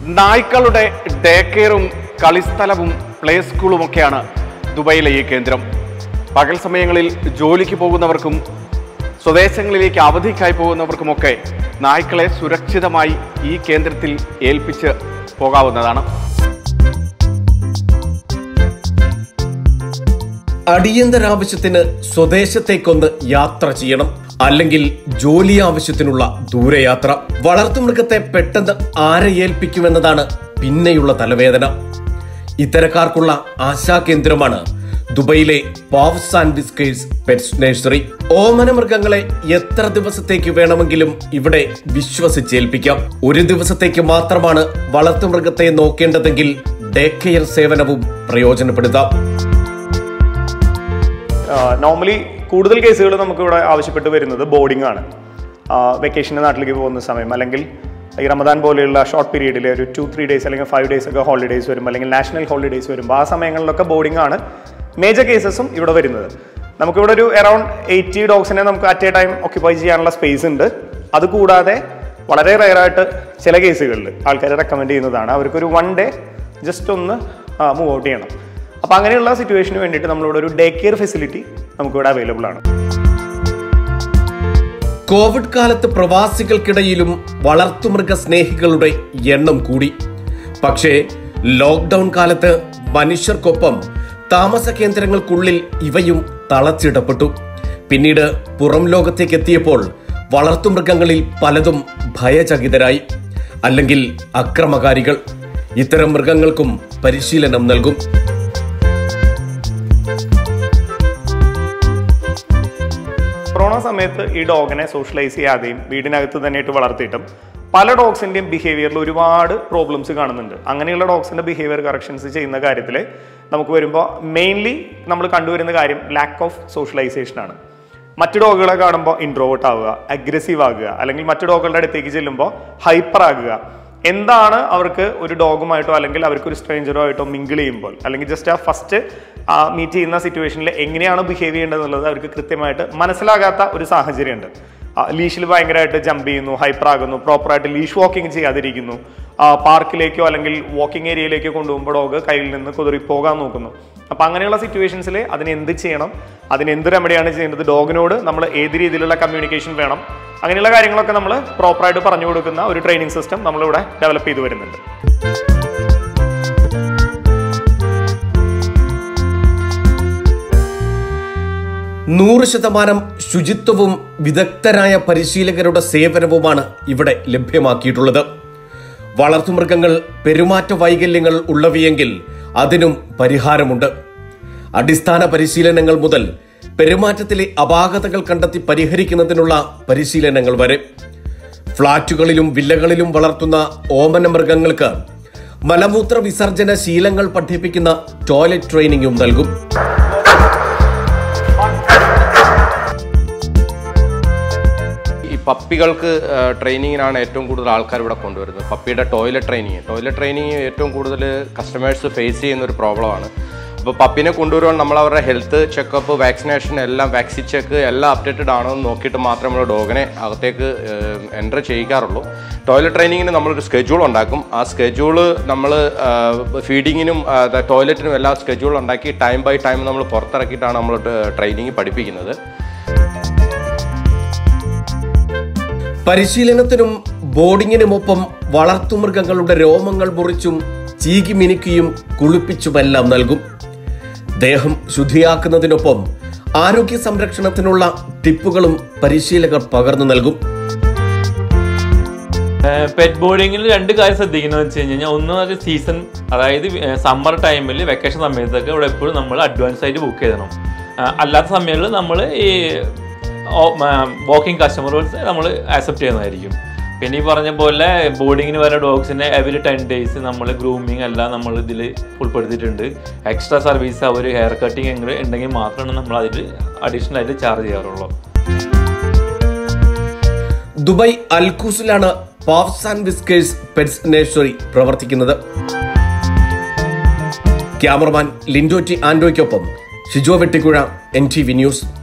നായ്ക്കളുടെ day കെയറും കളിസ്ഥലവും play സ്കൂളുമൊക്കെയാണ് ദുബൈയിലെ ഈ കേന്ദ്രം പകൽ സമയങ്ങളിൽ ജോലിക്ക് പോകുന്നവർക്കും സ്വദേശങ്ങളിലേക്ക് അവധിക്കായി പോകുന്നവർക്കുമൊക്കെ നായ്ക്കളെ സുരക്ഷിതമായി ഈ കേന്ദ്രത്തിൽ ഏൽപ്പിച്ച് പോകാവുന്നതാണ് അടിയന്തരാവശ്യത്തിന് സ്വദേശത്തേക്കൊന്ന് യാത്ര ചെയ്യണം അല്ലെങ്കിൽ ജോലി ആവശ്യത്തിനുള്ള ദൂരയാത്ര വളർത്തുമൃഗത്തെ പെട്ടെന്ന് ആരെ ഏൽപ്പിക്കുമെന്നതാണ് പിന്നെയുള്ള തലവേദന ഇത്തരക്കാർക്കുള്ള ആശാകേന്ദ്രമാണ് ദുബൈയിലെ paws and whiskers pets nursery ഓമന മൃഗങ്ങളെ എത്ര ദിവസത്തേക്ക് വേണമെങ്കിലും ഇവിടെ വിശ്വസിച്ചേൽപ്പിക്കാം ഒരു ദിവസത്തേക്ക് മാത്രമാണ് വളർത്തുമൃഗത്തെ നോക്കേണ്ടതെങ്കിൽ ഡേ കെയർ സേവനവും പ്രയോജനപ്പെടുത്താം നോർമലി കൂടുതൽ കേസുകൾ നമുക്ക് ഇവിടെ ആവശ്യപ്പെട്ട് വരുന്നത് ബോർഡിംഗ് ആണ് വെക്കേഷന് നാട്ടിലേക്ക് പോകുന്ന സമയം അല്ലെങ്കിൽ ഈ റമദാൻ പോലെയുള്ള ഷോർട്ട് പീരീഡിൽ ഒരു ടു ത്രീ ഡേയ്സ് അല്ലെങ്കിൽ ഫൈവ് ഡേയ്സ് ഒക്കെ ഹോളിഡേയ്സ് വരും അല്ലെങ്കിൽ നാഷണൽ ഹോളിഡേയ്സ് വരുമ്പോൾ ആ സമയങ്ങളിലൊക്കെ ബോർഡിംഗ് ആണ് മേജർ കേസസും ഇവിടെ വരുന്നത് നമുക്കിവിടെ ഒരു അറൌണ്ട് എയ്റ്റി ഡോഗ്സിനെ നമുക്ക് അറ്റ് എ ടൈം ഓക്യുപ്പൈ ചെയ്യാനുള്ള സ്പേസ് ഉണ്ട് അതുകൂടാതെ വളരെ റയറായിട്ട് ചില കേസുകളിൽ ആൾക്കാർ റെക്കമെൻഡ് ചെയ്യുന്നതാണ് അവർക്കൊരു വൺ ഡേ ജസ്റ്റ് ഒന്ന് മൂവ് ഔട്ട് ചെയ്യണം അപ്പോൾ അങ്ങനെയുള്ള സിറ്റുവേഷന് വേണ്ടിയിട്ട് നമ്മളിവിടെ ഒരു ഡേ കെയർ ഫെസിലിറ്റി നമുക്കിവിടെ അവൈലബിൾ ആണ് കോവിഡ് കാലത്ത് പ്രവാസികൾക്കിടയിലും വളർത്തുമൃഗ സ്നേഹികളുടെ എണ്ണം കൂടി പക്ഷേ ലോക്ക്ഡൌൺ കാലത്ത് മനുഷ്യർക്കൊപ്പം താമസ കേന്ദ്രങ്ങൾക്കുള്ളിൽ ഇവയും തളച്ചിടപ്പെട്ടു പിന്നീട് പുറം ലോകത്തേക്ക് എത്തിയപ്പോൾ വളർത്തുമൃഗങ്ങളിൽ പലതും ഭയചകിതരായി അല്ലെങ്കിൽ അക്രമകാരികൾ ഇത്തരം മൃഗങ്ങൾക്കും പരിശീലനം നൽകും കൊറോണ സമയത്ത് ഈ ഡോഗിനെ സോഷ്യലൈസ് ചെയ്യാതെയും വീടിനകത്ത് തന്നെ ഇട്ട് വളർത്തിയിട്ടും പല ഡോഗ്സിൻ്റെയും ബിഹേവിയറിൽ ഒരുപാട് പ്രോബ്ലംസ് കാണുന്നുണ്ട് അങ്ങനെയുള്ള ഡോഗ്സിൻ്റെ ബിഹേവിയർ കറക്ഷൻസ് ചെയ്യുന്ന കാര്യത്തിൽ നമുക്ക് വരുമ്പോൾ മെയിൻലി നമ്മൾ കണ്ടുവരുന്ന കാര്യം ലാക്ക് ഓഫ് സോഷ്യലൈസേഷൻ ആണ് മറ്റു ഡോഗുകളെ കാണുമ്പോൾ ഇൻട്രോവേർട്ട് ആവുക അഗ്രസീവ് ആകുക അല്ലെങ്കിൽ മറ്റു ഡോഗുകളുടെ അടുത്തേക്ക് ചെല്ലുമ്പോൾ ഹൈപ്പർ ആകുക എന്താണ് അവർക്ക് ഒരു ഡോഗുമായിട്ടോ അല്ലെങ്കിൽ അവർക്ക് ഒരു സ്ട്രേഞ്ചറോ ആയിട്ടോ മിങ്കിൾ ചെയ്യുമ്പോൾ അല്ലെങ്കിൽ ജസ്റ്റ് ആ ഫസ്റ്റ് മീറ്റ് ചെയ്യുന്ന സിറ്റുവേഷനിൽ എങ്ങനെയാണ് ബിഹേവ് ചെയ്യേണ്ടത് എന്നുള്ളത് അവർക്ക് കൃത്യമായിട്ട് മനസ്സിലാകാത്ത ഒരു സാഹചര്യമുണ്ട് ലീഷിൽ ഭയങ്കരമായിട്ട് ജമ്പ് ചെയ്യുന്നു ഹൈപ്പർ ആകുന്നു പ്രോപ്പറായിട്ട് ലീഷ് വാക്കിംഗ് ചെയ്യാതിരിക്കുന്നു പാർക്കിലേക്കോ അല്ലെങ്കിൽ വാക്കിംഗ് ഏരിയയിലേക്കോ കൊണ്ടുപോകുമ്പോൾ ഡോഗ് കയ്യിൽ നിന്ന് കുതിറി പോകാൻ നോക്കുന്നു അപ്പം അങ്ങനെയുള്ള സിറ്റുവേഷൻസിൽ അതിന് എന്ത് ചെയ്യണം അതിന് എന്ത് റെമഡിയാണ് ചെയ്യേണ്ടത് ഡോഗിനോട് നമ്മൾ ഏത് രീതിയിലുള്ള കമ്മ്യൂണിക്കേഷൻ വേണം അങ്ങനെയുള്ള കാര്യങ്ങളൊക്കെ നമ്മൾ പ്രോപ്പറായിട്ട് പറഞ്ഞു കൊടുക്കുന്ന ഒരു ട്രെയിനിങ് സിസ്റ്റം നമ്മളിവിടെ ഡെവലപ്പ് ചെയ്തു വരുന്നുണ്ട് നൂറ് ശതമാനം ശുചിത്വവും വിദഗ്ധരായ പരിശീലകരുടെ സേവനവുമാണ് ഇവിടെ ലഭ്യമാക്കിയിട്ടുള്ളത് വളർത്തുമൃഗങ്ങൾ പെരുമാറ്റ വൈകല്യങ്ങൾ ഉള്ളവയെങ്കിൽ അതിനും പരിഹാരമുണ്ട് അടിസ്ഥാന പരിശീലനങ്ങൾ മുതൽ പെരുമാറ്റത്തിലെ അപാകതകൾ കണ്ടെത്തി പരിഹരിക്കുന്നതിനുള്ള പരിശീലനങ്ങൾ വരെ ഫ്ളാറ്റുകളിലും വില്ലകളിലും വളർത്തുന്ന ഓമന മൃഗങ്ങൾക്ക് മലമൂത്ര വിസർജന ശീലങ്ങൾ പഠിപ്പിക്കുന്ന ടോയ്ലറ്റ് ട്രെയിനിങ്ങും നൽകും ഈ പപ്പികൾക്ക് ട്രെയിനിങ്ങിനാണ് ഏറ്റവും കൂടുതൽ ആൾക്കാർ ഇവിടെ കൊണ്ടുവരുന്നത് പപ്പിയുടെ ടോയ്ലറ്റ് ട്രെയിനിങ് ടോയ്ലറ്റ് ട്രെയിനിങ് ഏറ്റവും കൂടുതൽ കസ്റ്റമേഴ്സ് ഫേസ് ചെയ്യുന്ന ഒരു പ്രോബ്ലമാണ് അപ്പോൾ പപ്പിനെ കൊണ്ടുവരുവാൻ നമ്മൾ അവരുടെ ഹെൽത്ത് ചെക്കപ്പ് വാക്സിനേഷൻ എല്ലാം വാക്സിൻ ചെക്ക് എല്ലാം അപ്ഡേറ്റഡ് ആണോ എന്ന് നോക്കിയിട്ട് മാത്രമേ നമ്മൾ ഡോഗിനെ അകത്തേക്ക് എൻ്റർ ചെയ്യിക്കാറുള്ളൂ ടോയ്ലറ്റ് ട്രെയിനിങ്ങിന് നമ്മളൊരു സ്കെഡ്യൂൾ ഉണ്ടാക്കും ആ സ്കെഡ്യൂള് നമ്മൾ ഫീഡിങ്ങിനും ടോയ്ലറ്റിനും എല്ലാം സ്കെഡ്യൂൾ ഉണ്ടാക്കി ടൈം ബൈ ടൈം നമ്മൾ പുറത്തിറക്കിയിട്ടാണ് നമ്മൾ ട്രെയിനിങ് പഠിപ്പിക്കുന്നത് പരിശീലനത്തിനും ബോർഡിങ്ങിനുമൊപ്പം വളർത്തുമൃഗങ്ങളുടെ രോമങ്ങൾ മുറിച്ചും ചീകി മിനുക്കിയും കുളിപ്പിച്ചുമെല്ലാം നൽകും ദേഹം ശുദ്ധിയാക്കുന്നതിനൊപ്പം ആരോഗ്യ സംരക്ഷണത്തിനുള്ള ടിപ്പുകളും പരിശീലകർ പകർന്നു നൽകും പെറ്റ് ബോർഡിങ്ങിൽ രണ്ട് കാര്യം ശ്രദ്ധിക്കുന്നത് വെച്ച് കഴിഞ്ഞാൽ ഒന്ന് ഒരു സീസൺ അതായത് സമ്മർ ടൈമിൽ വെക്കേഷൻ സമയത്തൊക്കെ ഇവിടെ എപ്പോഴും നമ്മൾ അഡ്വാൻസ് ആയിട്ട് ബുക്ക് ചെയ്യണം ആ, അല്ലാത്ത സമയങ്ങളിൽ നമ്മൾ ഈ വാക്കിംഗ് കസ്റ്റമേഴ്സ് നമ്മൾ ആക്സെപ്റ്റ് ചെയ്യുന്നതായിരിക്കും പിന്നെ ഈ പറഞ്ഞ പോലെ ബോർഡിങ്ങിന് വരുന്ന ഡോഗ്സിനെ എവറി ടെൻ ഡേയ്സ് നമ്മൾ ഗ്രൂമിങ് എല്ലാം നമ്മൾ ഇതിൽ ഉൾപ്പെടുത്തിയിട്ടുണ്ട് എക്സ്ട്രാ സർവീസ് അവർ ഹെയർ കട്ടിങ് എങ്ങനെ ഉണ്ടെങ്കിൽ മാത്രമാണ് നമ്മൾ അതിൽ അഡീഷണൽ ആയിട്ട് ചാർജ് ചെയ്യാറുള്ളൂ ദുബായ് അൽക്കൂസിലാണ് paws and whiskers pets nursery പ്രവർത്തിക്കുന്നത് ക്യാമറമാൻ ലിൻഡോറ്റി ആൻഡോയ്ക്കൊപ്പം Shijo Vettikuzha N T V news